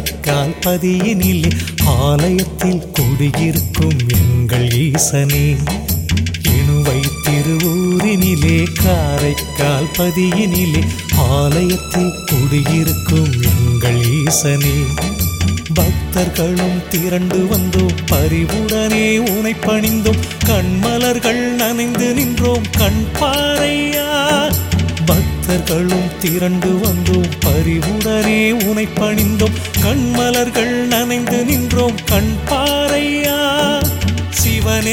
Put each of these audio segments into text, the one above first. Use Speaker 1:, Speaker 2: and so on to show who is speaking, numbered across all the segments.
Speaker 1: காரைக்கால் பதியினிலே ஆலயத்தில் குடியிருக்கும் எங்கள் ஈசனே இணுவை திருவூரினிலே காரைக்கால் பதியினிலே ஆலயத்தில் குடியிருக்கும் எங்கள் ஈசனே பக்தர்களும் திரண்டு வந்தோம் பரிவுடனே உனை பணிந்தோம் கண்மலர்கள் நனைந்து நின்றோம் கண் பாறையா பக்தர்களும் திரண்டு வந்தோம் பரிவுடனே உனை பணிந்தோம் கண்மலர்கள் நனைந்து நின்றோம் கண் பாறையா சிவனே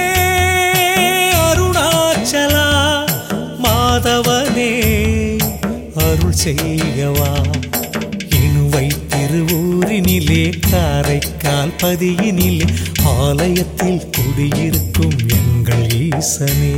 Speaker 1: அருணாச்சலா மாதவனே அருள் செய்யவா இணுவை திருவூரினிலே காரைக்கால் பதியினிலே ஆலயத்தில் குடியிருக்கும் எங்கள் ஈசனே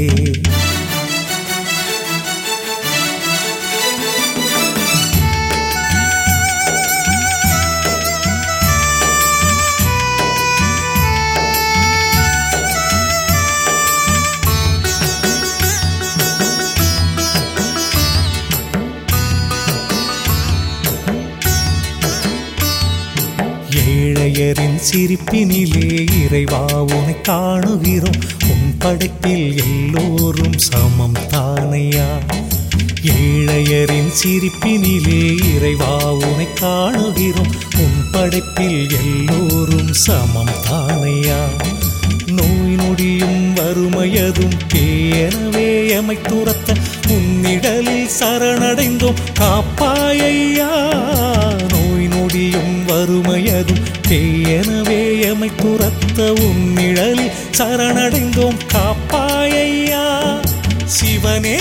Speaker 1: ஏழையரின் சிரிப்பினிலே இறைவா உனை காணுகிறோம் உன் படைப்பில் எல்லோரும் சமம் தானையா ஏழையரின் சிரிப்பினிலே இறைவா உனை காணுகிறோம் உன் படைப்பில் எல்லோரும் சமம் தானையா நோய் நொடியும் வறுமையதும் பேயனவே எமை துரத்த உன்னிடலில் சரணடைந்தோம் காப்பாயையா நோய் நொடியும் வறுமையதும் பேயனவே எமை துரத்த உன்னிடலில் சரணடைந்தோம் காப்பாயையா சிவனே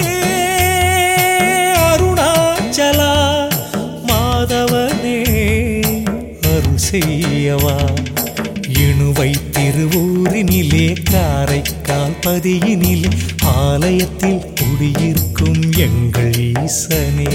Speaker 1: அருணாச்சலா மாதவனே அருள் செய்யவா இணுவை திருவூரினிலே காரைக்கால் பதியினிலே ஆலயத்தில் குடியிருக்கும் எங்கள் ஈசனே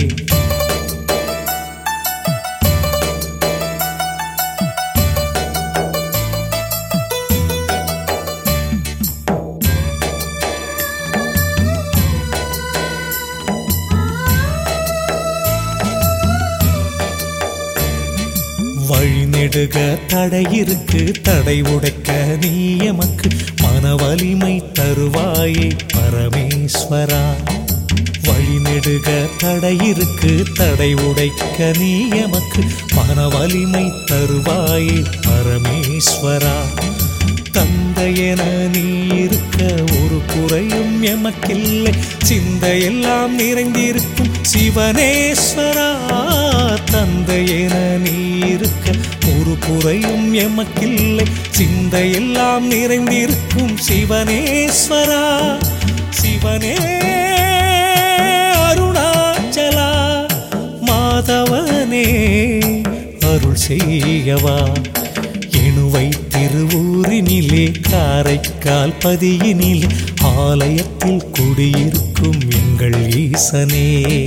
Speaker 1: வழிநெடுக தடையிருக்கு தடை உடைக்க நீ எமக்கு மனவலிமை தருவாயே பரமேஸ்வரா வழிநெடுக தடையிருக்கு தடை உடைக்க நீ எமக்கு மனவலிமை தருவாயே பரமேஸ்வரா தந்தையென நீ இருக்க ஒரு குறையும் எமக்கில்லை சிந்தையெல்லாம் நிறைந்திருக்கும் சிவனேஸ்வரா தந்தையென நீ இருக்க ஒரு குறையும் எமக்கில்லை சிந்தையெல்லாம் நிறைந்திருக்கும் சிவனேஸ்வரா சிவனே அருணாச்சலா மாதவனே அருள் செய்யவா இணுவை திருவூரினிலே காரைக்கால் பதியினிலே ஆலயத்தில் குடியிருக்கும் எங்கள் ஈசனே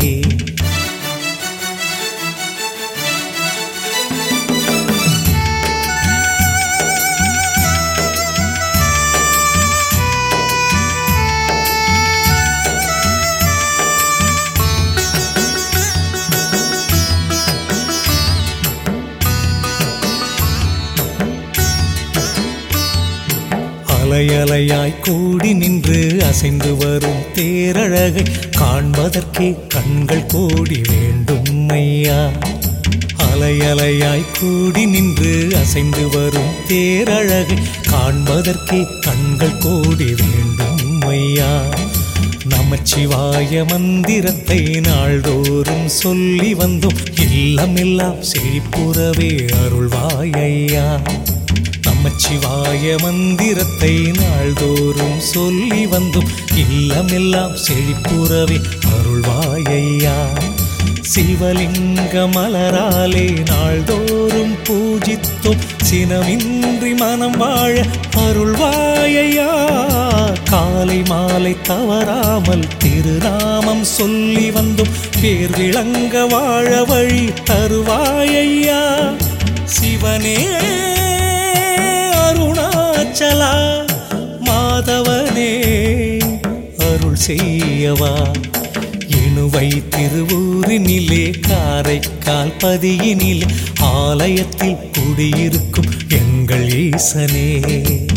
Speaker 1: அலையலையாய் கூடி நின்று அசைந்து வரும் தேரழகை காண்பதற்கே கண்கள் கோடி வேண்டும் ஐயா அலையலையாய் கூடி நின்று அசைந்து வரும் தேரழகை காண்பதற்கே கண்கள் கோடி வேண்டும் ஐயா நமச்சிவாய மந்திரத்தை நாள்தோறும் சொல்லி வந்தோம் இல்லமெல்லாம் செழிப்புறவே அருள்வாயையா நமச்சிவாய மந்திரத்தை நாள்தோறும் சொல்லி வந்தோம் இல்லமெல்லாம் செழிப்புறவே அருள்வாயையா சிவலிங்க மலராலே நாள்தோறும் பூஜித்தோம் சினமின்றி மனம் வாழ அருள்வாயையா காலை மாலை தவறாமல் திருநாமம் சொல்லி வந்தோம் பேர் விளங்க வாழ வழி தருவாயையா சிவனே அருணாச்சலா மாதவனே அருள் செய்யவா இனு சிலுவை திருவூரினிலே காரைக்கால் பதியினிலே ஆலயத்தில் குடியிருக்கும் எங்கள் ஈசனே